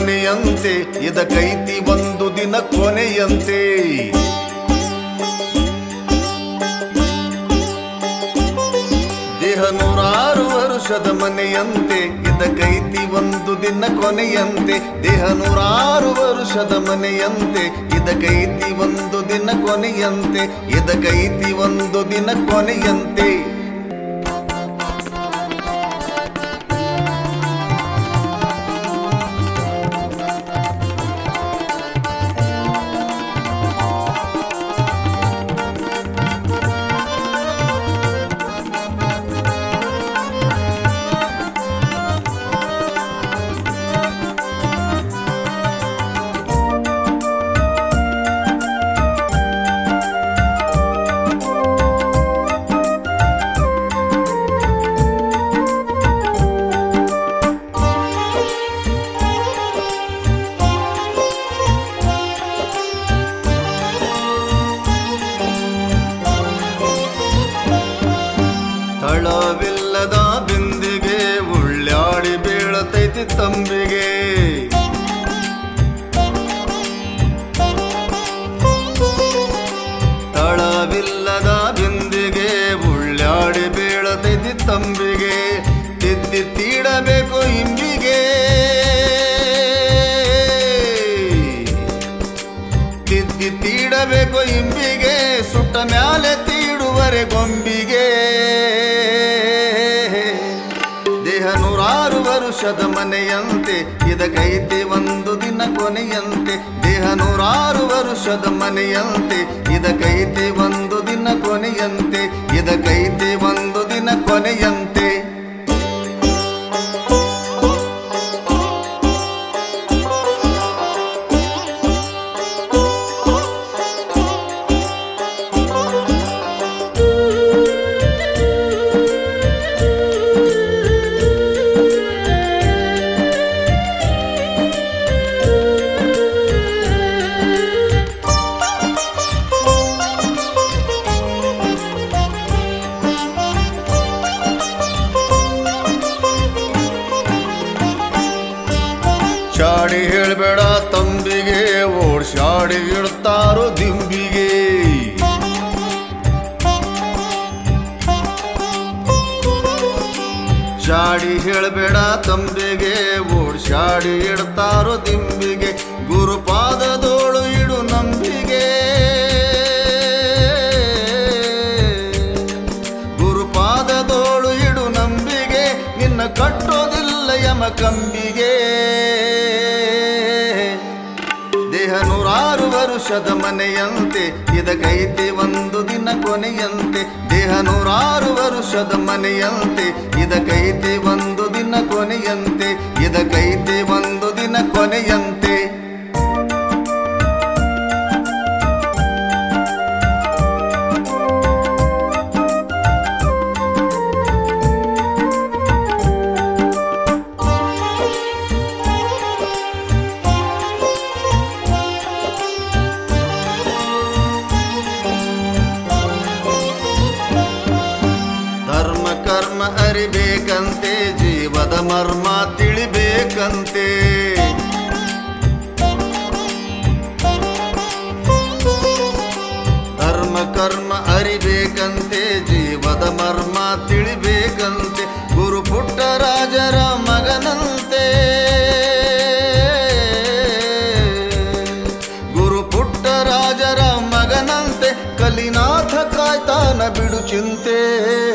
ಮನೆಯಂತೆ ಇದಕ್ಕೈತಿ ಒಂದು ದಿನ ಕೊನೆಯಂತೆ ದೇಹ ನೂರಾರು ವರುಷದ ಮನೆಯಂತೆ ಇದಕ್ಕೈತಿ ಒಂದು ದಿನ ಕೊನೆಯಂತೆ ದೇಹ ನೂರಾರು ವರುಷದ ಮನೆಯಂತೆ ಇದಕ್ಕೈತಿ ಒಂದು ದಿನ ಕೊನೆಯಂತೆ ಇದಕ್ಕೈತಿ ಒಂದು ದಿನ ಕೊನೆಯಂತೆ ತಳವಿಲ್ಲದ ಬಿಂದಿಗೆ ಉಳ್ಳಾಡಿ ಬೀಳತೈತಿ ತಂಬಿಗೆ ತಳವಿಲ್ಲದ ಬಿಂದಿಗೆ ಉಳ್ಳಾಡಿ ಬೀಳತೈತಿ ತಂಬಿಗೆ ತಿದ್ದಿ ತೀಡಬೇಕು ಇಂಬಿಗೆ ತಿದ್ದಿ ತೀಡಬೇಕು ಇಂಬಿಗೆ ಸುಟ್ಟ ಮ್ಯಾಲೆ ತೀಡುವರೆ ಗೊಂಬಿಗೆ ದೇಹ ನೂರಾರು ವರುಷದ ಮನೆಯಂತೆ ಇದಕ್ಕೈತಿ ಒಂದು ದಿನ ಕೊನೆಯಂತೆ ದೇಹ ನೂರಾರು ವರುಷದ ಮನೆಯಂತೆ ಇದಕ್ಕೈತಿ ಒಂದು ದಿನ ಕೊನೆಯಂತೆ ಇದಕ್ಕೈತಿ ಒಂದು ದಿನ ಕೊನೆಯಂತೆ ಚಾಡಿ ಹೇಳ್ಬೇಡ ತಂಬಿಗೆ ಓಡ್ಸಾಡಿ ಇಡ್ತಾರೋ ದಿಂಬಿಗೆ ಚಾಡಿ ಹೇಳ್ಬೇಡ ತಂಬಿಗೆ ಓಡ್ಸಾಡಿ ಇಡ್ತಾರೋ ದಿಂಬಿಗೆ ಗುರುಪಾದದೋಳು ಇಡು ನಂಬಿಗೆ ಗುರುಪಾದದೋಳು ಇಡು ನಂಬಿಗೆ ನಿನ್ನ ಕಟ್ಟೋದಿಲ್ಲ ಯಮ ಕಂಬಿಗೆ ದೇಹ ನೂರಾರು ವರುಷದ ಮನೆಯಂತೆ ಇದಕ್ಕೈತಿ ಒಂದು ದಿನ ಕೊನೆಯಂತೆ ದೇಹ ನೂರಾರು ವರುಷದ ಮನೆಯಂತೆ ಇದಕ್ಕೈತಿ ಒಂದು ದಿನ ಕೊನೆಯಂತೆ ಇದಕ್ಕೈತಿ ಒಂದು ದಿನ ಕೊನೆಯಂತೆ ಧರ್ಮ ಕರ್ಮ ಅರಿಬೇಕಂತೆ ಜೀವದ ಮರ್ಮ ತಿಳಿಬೇಕಂತೆ ಧರ್ಮ ಕರ್ಮ ಅರಿಬೇಕಂತೆ ಜೀವದ ಮರ್ಮ ತಿಳಿಬೇಕಂತೆ ಗುರು ಪುಟ್ಟರಾಜರ ಮಗನಂತೆ ಗುರು ಪುಟ್ಟರಾಜರ ಮಗನಂತೆ ಕಲಿನಾಥ ಕಾಯ್ತಾನ ಬಿಡು ಚಿಂತೆ